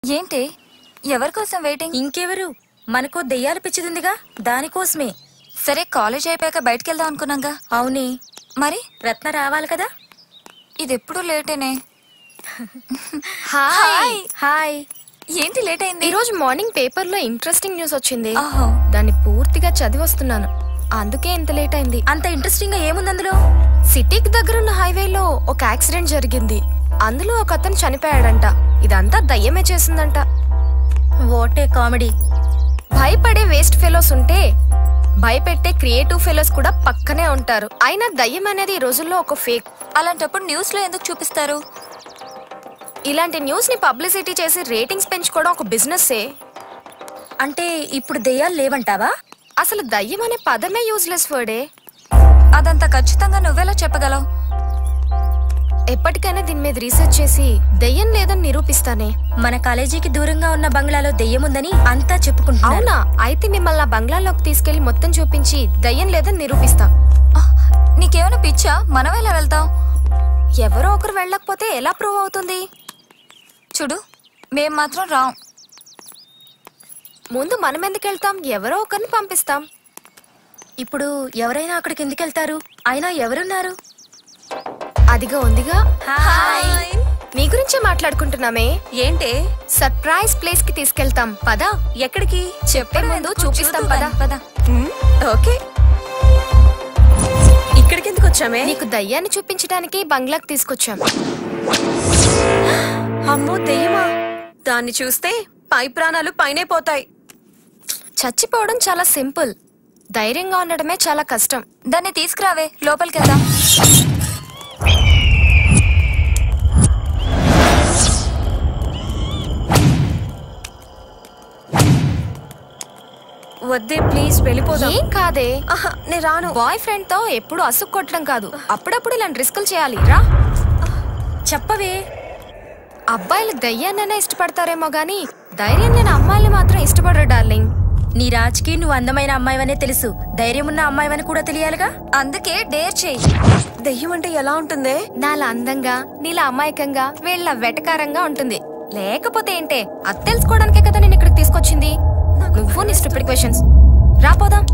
ఏంటి ఎవరి కోసం వెయిటింగ్ ఇంకెవరు మనకో దెయ్యాలు పిచ్చిదిందిగా దానికోసమే సరే కాలేజ్ అయిపోయాక బయటికి వెళ్దాం అనుకున్నాగా అవునే మరి రత్న రావాలి కదా ఇది ఎప్పుడు లేటేనే హాయ్ హాయ్ ఏంటి లేట్ అయింది ఈ రోజు మార్నింగ్ పేపర్ లో ఇంట్రెస్టింగ్ న్యూస్ వచ్చింది ఆహో. దాన్ని పూర్తిగా చదివి వస్తున్నాను అందుకే ఇంత లేట్ అయింది అంత ఇంట్రెస్టింగ్ గా ఏముంది అందులో సిటీకి దగ్గరున్న హైవేలో ఒక యాక్సిడెంట్ జరిగింది అందులో ఒక అతను చనిపోయాడంట ఇదంతా దయ్యమే చేసిందంట ఓటే కామెడీ భయపడే వేస్ట్ ఫెలోస్ ఉంటే భయపెట్టే క్రియేటివ్ ఫెలోస్ కూడా పక్కనే ఉంటారు అయినా దయ్యం అనేది ఈ రోజుల్లో ఒక ఫేక్ అలాంటప్పుడు న్యూస్ లో ఎందుకు చూపిస్తారు ఇలాంటి న్యూస్ ని పబ్లిసిటీ చేసి రేటింగ్స్ పెంచుకోవడం ఒక బిజినెస్ అంటే ఇప్పుడు దెయ్యాలు లేవంటావా అసలు దయ్యం అనే పదమే యూజ్లెస్ వర్డే అదంతా ఖచ్చితంగా నువ్వెలా చెప్పగలవు ఎప్పటికైనా దీని మీద రీసెర్చ్ చేసి దయ్యం లేదని నిరూపిస్తానే మన కాలేజీకి దూరంగా ఉన్న బంగ్లాలో దెయ్యం ఉందని అంతా చెప్పుకుంటున్నారు అవునా అయితే మిమ్మల్ని ఆ బంగ్లాలోకి తీసుకెళ్లి మొత్తం చూపించి దయ్యం లేదని నిరూపిస్తా ఆ, నీకేమైనా పిచ్చా మనం ఎలా వెళ్తాం ఎవరో ఒకరు వెళ్ళకపోతే ఎలా ప్రూవ్ అవుతుంది చూడు మేం మాత్రం రాం ముందు మనం ఎందుకు వెళ్తాం ఎవరో ఒకరిని పంపిస్తాం ఇప్పుడు ఎవరైనా అక్కడికి ఎందుకు వెళ్తారు అయినా ఎవరున్నారు అదిగా ఉందిగా హాయ్ నీ గురించే మాట్లాడుకుంటున్నామే ఏంటే సర్ప్రైజ్ ప్లేస్ కి తీసుకెళ్తాం పదా ఎక్కడికి చెప్పే ముందు చూపిస్తాం పదా పద ఓకే ఇక్కడికి ఎందుకు వచ్చామే నీకు దయ్యాన్ని చూపించడానికి బంగ్లాకి తీసుకొచ్చాం అమ్మో దెయ్యమా దాన్ని చూస్తే పై ప్రాణాలు పైనే పోతాయి చచ్చిపోవడం చాలా సింపుల్ ధైర్యంగా ఉండడమే చాలా కష్టం దాన్ని తీసుకురావే లోపలికి వెళ్దాం వద్దే ప్లీజ్ వెళ్ళిపోదాం ఏం కాదే ఆహా, నేను రాను బాయ్ ఫ్రెండ్ తో ఎప్పుడు అసుకు కొట్టడం కాదు అప్పుడప్పుడు ఇలాంటి రిస్కులు చేయాలి రా చెప్పవే అబ్బాయిలు దయ్యాన్నైనా ఇష్టపడతారేమో గానీ ధైర్యం నేను అమ్మాయిలు మాత్రం ఇష్టపడరు డార్లింగ్ నీ రాజ్కి నువ్వు అందమైన అమ్మాయివనే తెలుసు ధైర్యం ఉన్న అమ్మాయివని కూడా తెలియాలిగా అందుకే డేర్ చేయి దెయ్యం అంటే ఎలా ఉంటుందే నాలా అందంగా నీలా అమాయకంగా వీళ్ళ వెటకారంగా ఉంటుంది లేకపోతే ఏంటే అది తెలుసుకోవడానికే కదా నేను ఇక్కడికి తీసుకొచ్చింది నువ్వు నీ స్టూపిడ్ క్వశ్చన్స్ రాపోదాం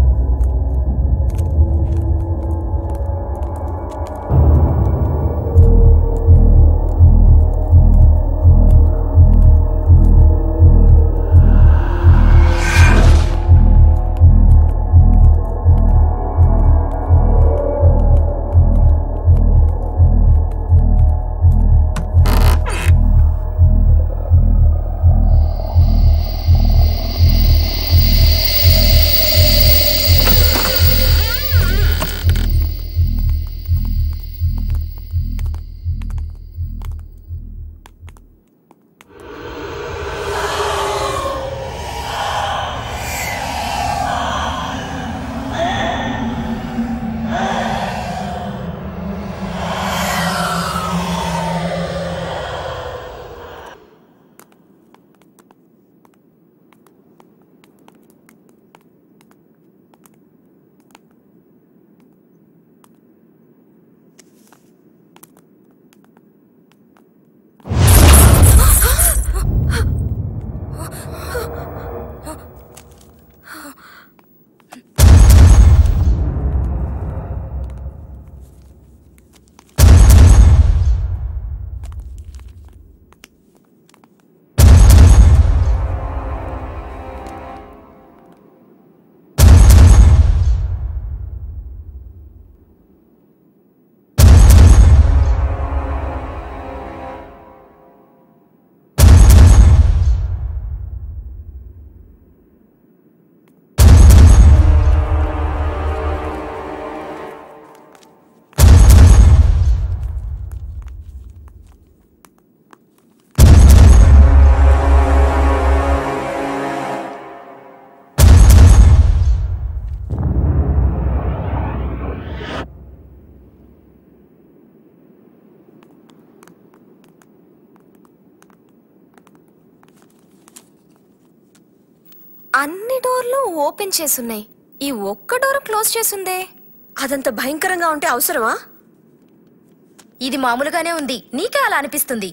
అన్ని డోర్లు ఓపెన్ చేసున్నాయి ఈ ఒక్క డోర్ క్లోజ్ చేసుందే అదంత భయంకరంగా ఉంటే అవసరమా ఇది మామూలుగానే ఉంది నీకే అలా అనిపిస్తుంది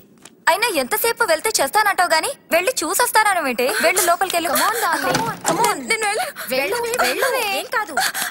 అయినా ఎంతసేపు వెళ్తే చేస్తానంటావు గాని వెళ్ళి చూసొస్తానంటే వెళ్ళి లోపలికి వెళ్ళు వెళ్ళు వెళ్ళు ఏం కాదు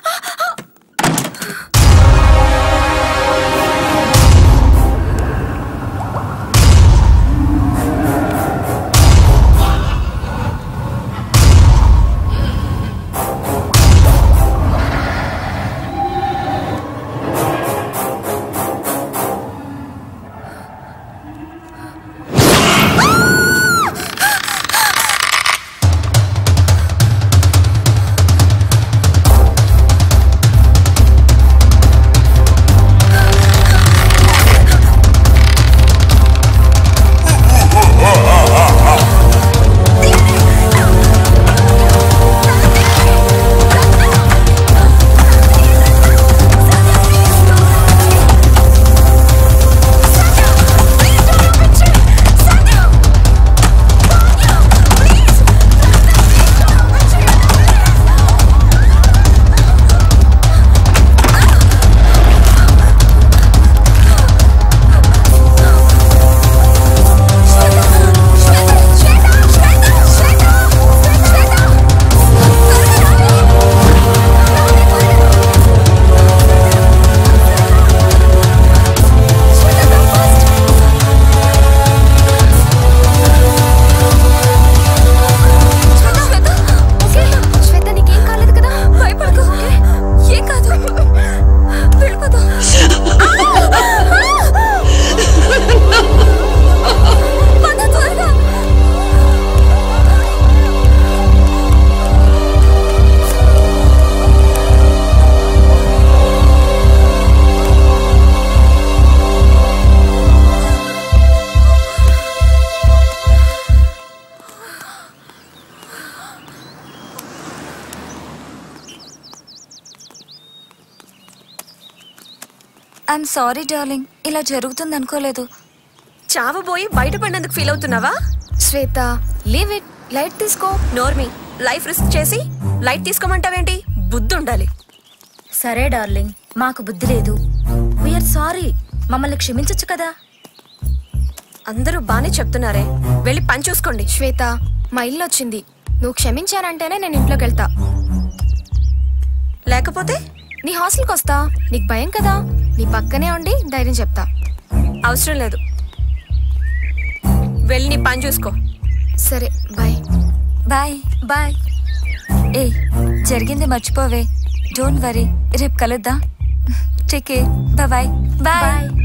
శ్వేత నీకేం కాలేదు కదా భయపడకు ఏం కాదు వెళ్ళిపోతాం పద త్వరగా ఐఎమ్ సారీ డార్లింగ్ ఇలా జరుగుతుంది అనుకోలేదు చావబోయి బయటపడినందుకు ఫీల్ అవుతున్నావా శ్వేత లీవ్ ఇట్ లైట్ తీసుకో నోర్మి లైఫ్ రిస్క్ చేసి లైట్ తీసుకోమంటావేంటి బుద్ధి ఉండాలి సరే డార్లింగ్ మాకు బుద్ధి లేదు వీఆర్ సారీ మమ్మల్ని క్షమించొచ్చు కదా అందరూ బానే చెప్తున్నారే వెళ్ళి పని చూసుకోండి శ్వేత మా ఇల్లు వచ్చింది నువ్వు క్షమించానంటేనే నేను ఇంట్లోకి వెళ్తా లేకపోతే నీ హాస్టల్కి వస్తా నీకు భయం కదా నీ పక్కనే ఉండి ధైర్యం చెప్తా అవసరం లేదు వెళ్ళి నీ పని చూసుకో సరే బాయ్ బాయ్ బాయ్ ఏ జరిగింది మర్చిపోవే డోంట్ వరీ రేపు కలుద్దాం టేక్ బాయ్ బాయ్ బాయ్